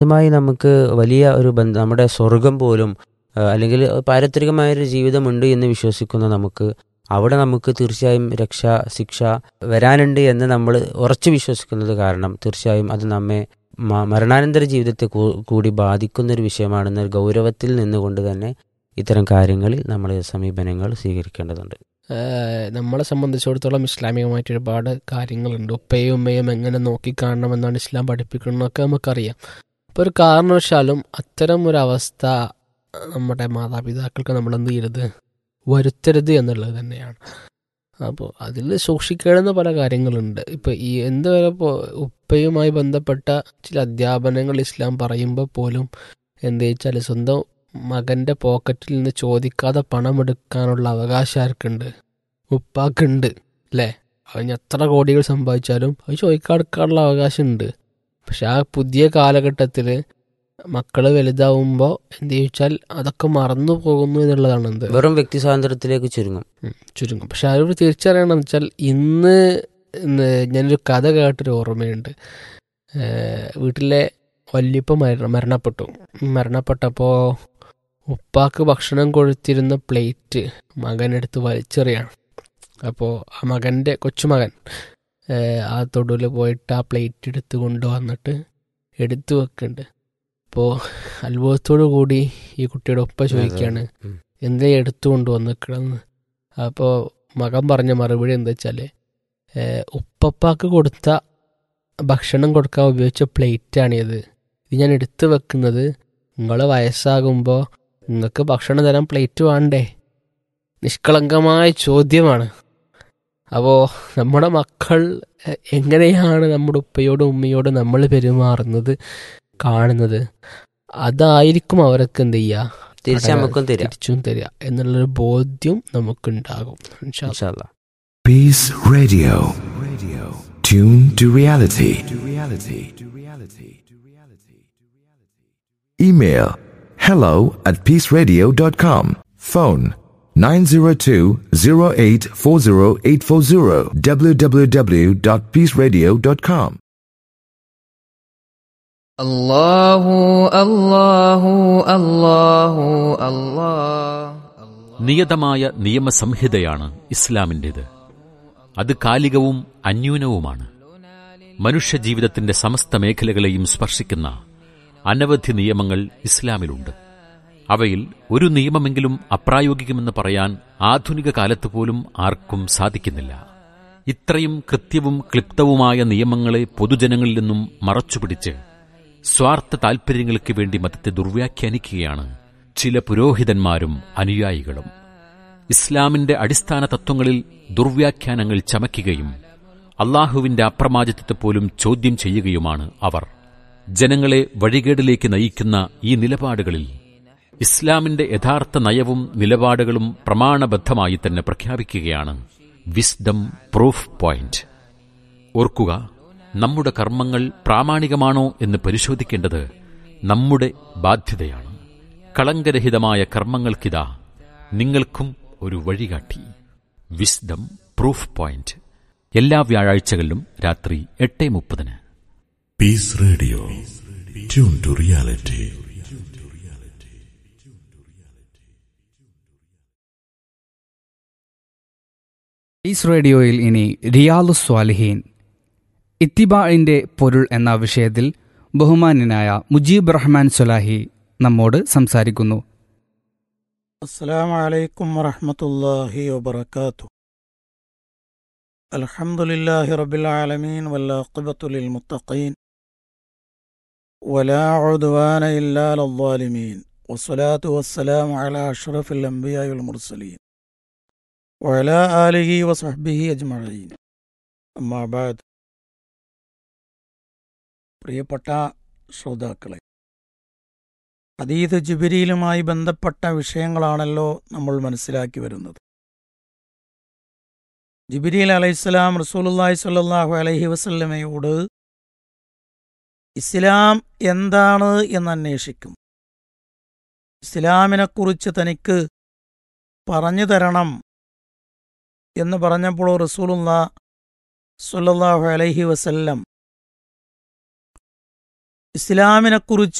അതുമായി നമുക്ക് വലിയ ഒരു ബന്ധം നമ്മുടെ സ്വർഗം പോലും ആ, അല്ലെങ്കിൽ പാരത്രികമായൊരു ജീവിതമുണ്ട് എന്ന് വിശ്വസിക്കുന്ന നമുക്ക് അവിടെ നമുക്ക് തീർച്ചയായും രക്ഷ ശിക്ഷ വരാനുണ്ട് എന്ന് നമ്മൾ ഉറച്ചു വിശ്വസിക്കുന്നത് കാരണം തീർച്ചയായും അത് നമ്മെ മ- മരണാനന്തര ജീവിതത്തെ കൂ- കൂടി ബാധിക്കുന്ന ഒരു വിഷയമാണെന്ന ഒരു ഗൗരവത്തിൽ നിന്നുകൊണ്ട് തന്നെ ഇത്തരം കാര്യങ്ങളിൽ നമ്മൾ സമീപനങ്ങൾ സ്വീകരിക്കേണ്ടതുണ്ട് ഏഹ് നമ്മളെ സംബന്ധിച്ചിടത്തോളം ഇസ്ലാമികമായിട്ട് ഒരുപാട് കാര്യങ്ങളുണ്ട് ഉപ്പയും ഉമ്മയും എങ്ങനെ നോക്കിക്കാണണമെന്നാണ് ഇസ്ലാം പഠിപ്പിക്കുന്നതൊക്കെ നമുക്കറിയാം അപ്പോൾ ഒരു കാരണവശാലും അത്തരം ഒരു അവസ്ഥ നമ്മുടെ മാതാപിതാക്കൾക്ക് നമ്മൾ എന്ത് ചെയ്യരുത് വരുത്തരുത് എന്നുള്ളത് തന്നെയാണ് അപ്പോൾ അതിൽ സൂക്ഷിക്കേണ്ടുന്ന പല കാര്യങ്ങളുണ്ട് ഇപ്പോൾ ഈ എന്ത് വരെ ഇപ്പോൾ ഉപ്പയുമായി ബന്ധപ്പെട്ട ചില അധ്യാപനങ്ങൾ ഇസ്ലാം പറയുമ്പോൾ പോലും എന്ത് വെച്ചാൽ സ്വന്തം മകന്റെ പോക്കറ്റിൽ നിന്ന് ചോദിക്കാതെ പണമെടുക്കാനുള്ള അവകാശം ആർക്കുണ്ട് ഉപ്പാക്കുണ്ട് അല്ലേ അവന് എത്ര കോടികൾ സമ്പാദിച്ചാലും അത് ചോദിക്കാതെടുക്കാനുള്ള അവകാശമുണ്ട് പക്ഷെ ആ പുതിയ കാലഘട്ടത്തിൽ മക്കൾ വലുതാവുമ്പോൾ എന്ത് ചോദിച്ചാൽ അതൊക്കെ മറന്നു പോകുന്നു എന്നുള്ളതാണ് എന്ത് വെറും വ്യക്തി സ്വാതന്ത്ര്യത്തിലേക്ക് ചുരുങ്ങും ഉം, ചുരുങ്ങും പക്ഷെ അവരോട് തിരിച്ചറിയണമെന്ന് വെച്ചാൽ ഇന്ന് ഇന്ന് ഞാനൊരു കഥ കേട്ടൊരു ഓർമ്മയുണ്ട് ഏഹ് വീട്ടിലെ വല്യപ്പ മരണ മരണപ്പെട്ടു മരണപ്പെട്ടപ്പോൾ ഉപ്പാക്ക് ഭക്ഷണം കൊടുത്തിരുന്ന പ്ലേറ്റ് മകനെടുത്ത് വലിച്ചെറിയാണ് അപ്പോൾ ആ മകൻ്റെ കൊച്ചുമകൻ ഏഹ് ആ തൊടുവിൽ പോയിട്ട് ആ പ്ലേറ്റ് എടുത്ത് കൊണ്ടുവന്നിട്ട് എടുത്തു വെക്കുന്നുണ്ട് അപ്പോൾ അത്ഭുതത്തോടു കൂടി ഈ കുട്ടിയുടെ ഉപ്പ ചോദിക്കുകയാണ് ഉം. എന്തേ എടുത്തു കൊണ്ടുവന്നിക്കണമെന്ന് അപ്പോൾ മകൻ പറഞ്ഞ മറുപടി എന്താ വെച്ചാൽ ഉപ്പപ്പാക്ക് കൊടുത്ത ഭക്ഷണം കൊടുക്കാൻ ഉപയോഗിച്ച പ്ലേറ്റാണിത് ഇത് ഞാൻ എടുത്തു വെക്കുന്നത് നിങ്ങൾ വയസ്സാകുമ്പോൾ നിങ്ങൾക്ക് ഭക്ഷണം തരാൻ പ്ലേറ്റ് വേണ്ടേ നിഷ്കളങ്കമായ ചോദ്യമാണ് അപ്പോൾ നമ്മുടെ മക്കൾ എ- എങ്ങനെയാണ് നമ്മുടെ ഉപ്പയോടും ഉമ്മയോടും നമ്മൾ പെരുമാറുന്നത് കാണുന്നത് അതായിരിക്കും അവർക്ക് എന്ത് ചെയ്യുക തിരിച്ച് നമുക്കും തരാം തിരിച്ചും തരിക എന്നുള്ളൊരു ബോധ്യം നമുക്കുണ്ടാകും ഇൻഷാ അല്ലാ. ഇൻഷാ അല്ലാ. Peace Radio. Radio. Tune to reality. To reality. To reality. To reality. Email hello at peaceradio.com. Phone 902-0840840 www.peaceradio.com. الله الله الله الله നിയതമായ നിയമസംഹിതയാണ് ഇസ്ലാമിൻ്റേത് അത് കാലികവും അന്യൂനവുമാണ് മനുഷ്യജീവിതത്തിന്റെ സമസ്ത മേഖലകളെയും സ്പർശിക്കുന്ന അനവധി നിയമങ്ങൾ ഇസ്ലാമിലുണ്ട് അവയിൽ ഒരു നിയമമെങ്കിലും അപ്രായോഗികമെന്ന് പറയാൻ ആധുനിക കാലത്ത് പോലും ആർക്കും സാധിക്കുന്നില്ല ഇത്രയും കൃത്യവും ക്ലിപ്തവുമായ നിയമങ്ങളെ പൊതുജനങ്ങളിൽ നിന്നും മറച്ചുപിടിച്ച് സ്വാർത്ഥ താൽപര്യങ്ങൾക്ക് വേണ്ടി മതത്തെ ദുർവ്യാഖ്യാനിക്കുകയാണ് ചില പുരോഹിതന്മാരും അനുയായികളും ഇസ്ലാമിന്റെ അടിസ്ഥാന തത്വങ്ങളിൽ ദുർവ്യാഖ്യാനങ്ങൾ ചമയ്ക്കുകയും അള്ളാഹുവിന്റെ അപ്രമാദിത്വത്തെ പോലും ചോദ്യം ചെയ്യുകയുമാണ് അവർ ജനങ്ങളെ വഴികേടിലേക്ക് നയിക്കുന്ന ഈ നിലപാടുകളിൽ ഇസ്ലാമിന്റെ യഥാർത്ഥ നയവും നിലപാടുകളും പ്രമാണബദ്ധമായി തന്നെ പ്രഖ്യാപിക്കുകയാണ് വിസ്ഡം പ്രൂഫ് പോയിന്റ് ഓർക്കുക നമ്മുടെ കർമ്മങ്ങൾ പ്രാമാണികമാണോ എന്ന് പരിശോധിക്കേണ്ടത് നമ്മുടെ ബാധ്യതയാണ് കളങ്കരഹിതമായ കർമ്മങ്ങൾക്കിതാ നിങ്ങൾക്കും ഒരു വഴികാട്ടി വിസ്ഡം പ്രൂഫ് പോയിന്റ് എല്ലാ വ്യാഴാഴ്ചകളിലും രാത്രി എട്ട് മുപ്പതിന് Peace Radio. Tune to reality. ഈസ് റേഡിയോയിൽ ഇനി റിയാലു സ്വാലിഹീൻ ഇത്തിബാഇന്റെ പൊരുൾ എന്ന വിഷയത്തിൽ ബഹുമാന്യനായ മുജീബ് റഹ്മാൻ സുലാഹി നമ്മോട് സംസാരിക്കുന്നു السلام عليكم ورحمة الله وبركاته الحمد لله رب العالمين والعاقبة للمتقين ولا عدوان إلا على الظالمين والصلاة والسلام على أشرف الأنبياء والمرسلين وعلى آله وصحبه أجمعين أما بعد പ്രിയപ്പെട്ട ശ്രോതാക്കളെ അതീത് ജിബിരിയിലുമായി ബന്ധപ്പെട്ട വിഷയങ്ങളാണല്ലോ നമ്മൾ മനസ്സിലാക്കി വരുന്നത് ജിബിരിൽ അലൈഹിസ്സലാം റസൂലുള്ളാഹി സ്വല്ലല്ലാഹു അലൈഹി വസല്ലമയോട് ഇസ്ലാം എന്താണ് എന്ന് അന്വേഷിക്കും ഇസ്ലാമിനെക്കുറിച്ച് തനിക്ക് പറഞ്ഞു തരണം എന്ന് പറഞ്ഞപ്പോൾ റസൂലുള്ള സ്വല്ലല്ലാഹു അലൈഹി വസല്ലം ഇസ്ലാമിനെക്കുറിച്ച്